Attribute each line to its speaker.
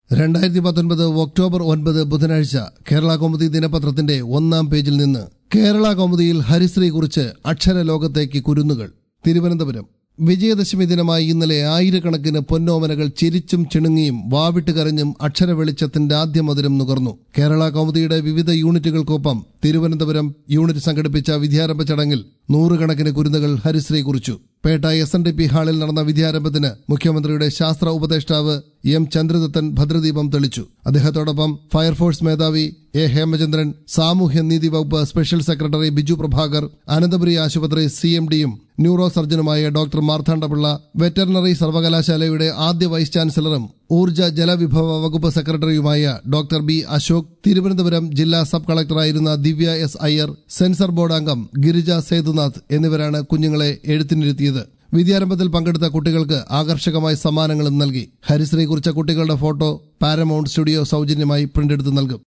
Speaker 1: രണ്ടായിരത്തി പത്തൊൻപത് ഒക്ടോബർ ഒൻപത് ബുധനാഴ്ച കേരള കൗമുദി ദിനപത്രത്തിന്റെ ഒന്നാം പേജിൽ നിന്ന് കേരള കൗമുദിയിൽ ഹരിശ്രീ കുറിച്ച് അക്ഷരലോകത്തേക്ക് കുരുന്നുകൾ തിരുവനന്തപുരം വിജയദശമി ദിനമായി ഇന്നലെ ആയിരക്കണക്കിന് പൊന്നോമനകൾ ചിരിച്ചും ചിണുങ്ങിയും വാവിട്ട് കരഞ്ഞും അക്ഷര വെളിച്ചത്തിന്റെ ആദ്യ മധുരം നുകർന്നു കേരള കൗമുദിയുടെ വിവിധ യൂണിറ്റുകൾക്കൊപ്പം തിരുവനന്തപുരം യൂണിറ്റ് സംഘടിപ്പിച്ച വിദ്യാരംഭ ചടങ്ങിൽ നൂറുകണക്കിന് കുരുന്നുകൾ ഹരിശ്രീ കുറിച്ചു Pettah S N D P ഹാളിൽ നടന്ന വിദ്യാരംഭത്തിന് മുഖ്യമന്ത്രിയുടെ ശാസ്ത്ര ഉപദേഷ്ടാവ് എം ചന്ദ്രദത്തൻ ഭദ്രദീപം തെളിച്ചു അദ്ദേഹത്തോടൊപ്പം ഫയർഫോഴ്സ് മേധാവി എ ഹേമചന്ദ്രൻ സാമൂഹ്യനീതി വകുപ്പ് സ്പെഷ്യൽ സെക്രട്ടറി ബിജു പ്രഭാകർ അനന്തപുരി ആശുപത്രി സി എം ഡിയും ന്യൂറോ സർജനുമായ ഡോക്ടർ മാർത്താണ്ഡപിള്ള വെറ്ററിനറി സർവകലാശാലയുടെ ആദ്യ വൈസ് ചാൻസലറും ഊർജ ജലവിഭവ വകുപ്പ് സെക്രട്ടറിയുമായ ഡോക്ടർ ബി അശോക് തിരുവനന്തപുരം ജില്ലാ സബ് കളക്ടറായിരുന്ന Divya S Iyer censor board അംഗം ഗിരിജ സേതുനാഥ് എന്നിവരാണ് കുഞ്ഞുങ്ങളെ എഴുത്തിനിരുത്തിയത് വിദ്യാരംഭത്തിൽ പങ്കെടുത്ത കുട്ടികൾക്ക് ആകർഷകമായ സമ്മാനങ്ങളും നൽകി ഹരിശ്രീ കുറിച്ച കുട്ടികളുടെ ഫോട്ടോ പാരമൗണ്ട് സ്റ്റുഡിയോ സൗജന്യമായി പ്രിന്റെടുത്ത് നൽകും